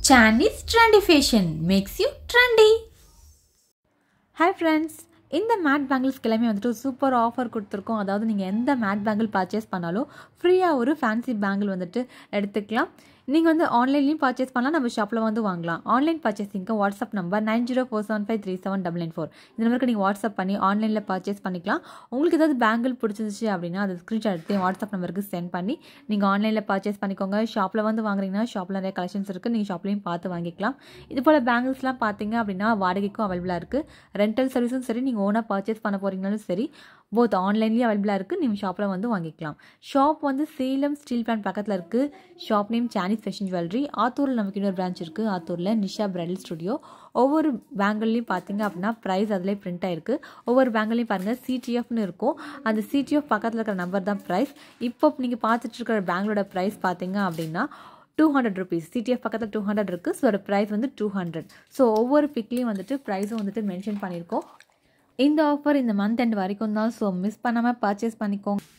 Chinese trendy fashion makes you trendy. Hi friends இந்த matte பேங்கிள்ஸ்க்கு எல்லாமே வந்துட்டு ஒரு சூப்பர் ஆஃபர் கொடுத்துருக்கோம் அதாவது நீங்கள் எந்த மேட் பேங்கிள் பர்ச்சேஸ் பண்ணாலும் ஃப்ரீயாக ஒரு ஃபேன்சி பேங்கிள் வந்துட்டு எடுத்துக்கலாம் நீங்கள் வந்து ஆன்லைன்லேயும் பர்ச்சேஸ் பண்ணலாம் நம்ம ஷாப்பில் வந்து வாங்கலாம் ஆன்லைன் பர்ச்சேசிங்க்கு WhatsApp number nine zero four seven five three seven double nine four இந்த நம்பருக்கு நீங்கள் வாட்ஸ்அப் பண்ணி ஆன்லைனில் பர்ச்சேஸ் பண்ணிக்கலாம் உங்களுக்கு ஏதாவது பேங்கிள் பிடிச்சிருந்துச்சு அப்படின்னா அதை ஸ்க்ரீன்ஷாட் எடுத்து வாட்ஸ்அப் நம்பருக்கு சென்ட் பண்ணி நீங்கள் ஆன்லைனில் பர்ச்சேஸ் பண்ணிக்கோங்க ஷாப்பில் வந்து வாங்குறீங்கன்னா ஷாப்பில் நிறைய கலெக்ஷன்ஸ் இருக்குது நீங்கள் ஷாப்லேயும் பார்த்து வாங்கிக்கலாம் இது போல் பேங்கிள்ஸ்லாம் பார்த்தீங்க அப்படின்னா வாடகைக்கும் அவைலபிளாக இருக்குது ரெண்டல் சர்வீஸும் சரி நீங்கள் ஓனாக பர்ச்சேஸ் பண்ண போகிறீங்கனாலும் சரி போத் ஆன்லைன்லேயும் அவைலபிளாக இருக்குது நீங்கள் ஷாப்பில் வந்து வாங்கிக்கலாம் ஷாப் வந்து சேலம் ஸ்டீல் பிளான்ட் பக்கத்தில் இருக்குது ஷாப் நேம் சானிஸ் ஃபேஷன் ஜுவல்லரி ஆத்தூரில் நமக்கு இன்னொரு பிரான்ச் இருக்குது ஆத்தூரில் நிஷா பிரைடல் ஸ்டுடியோ ஒவ்வொரு பேங்கிள்லையும் பார்த்தீங்க அப்படின்னா ப்ரைஸ் அதிலே பிரிண்ட் ஆயிருக்கு ஒவ்வொரு பேங்கிள்லையும் பாருங்கள் சிடிஎஃப்னு இருக்கும் அந்த சிடிஎஃப் பக்கத்தில் இருக்கிற நம்பர் தான் ப்ரைஸ் இப்போ நீங்கள் பார்த்துட்டு இருக்கிற பேங்களோட ப்ரைஸ் பார்த்தீங்க அப்படின்னா டூ ஹண்ட்ரட் ருபீஸ் சிடிஎஃப் பக்கத்தில் டூ ஹண்ட்ரட் இருக்குது ஸோ அதோட ப்ரைஸ் வந்து டூ ஹண்ட்ரட் ஸோ ஒவ்வொரு பிக்லேயும் வந்துட்டு ப்ரைஸும் வந்துட்டு மென்ஷன் பண்ணியிருக்கோம் இந்த ஆஃபர் இந்த மந்த் எண்ட் வரைக்கும் தான் ஸோ மிஸ் பண்ணாமல் பர்ச்சேஸ் பண்ணிக்கோங்க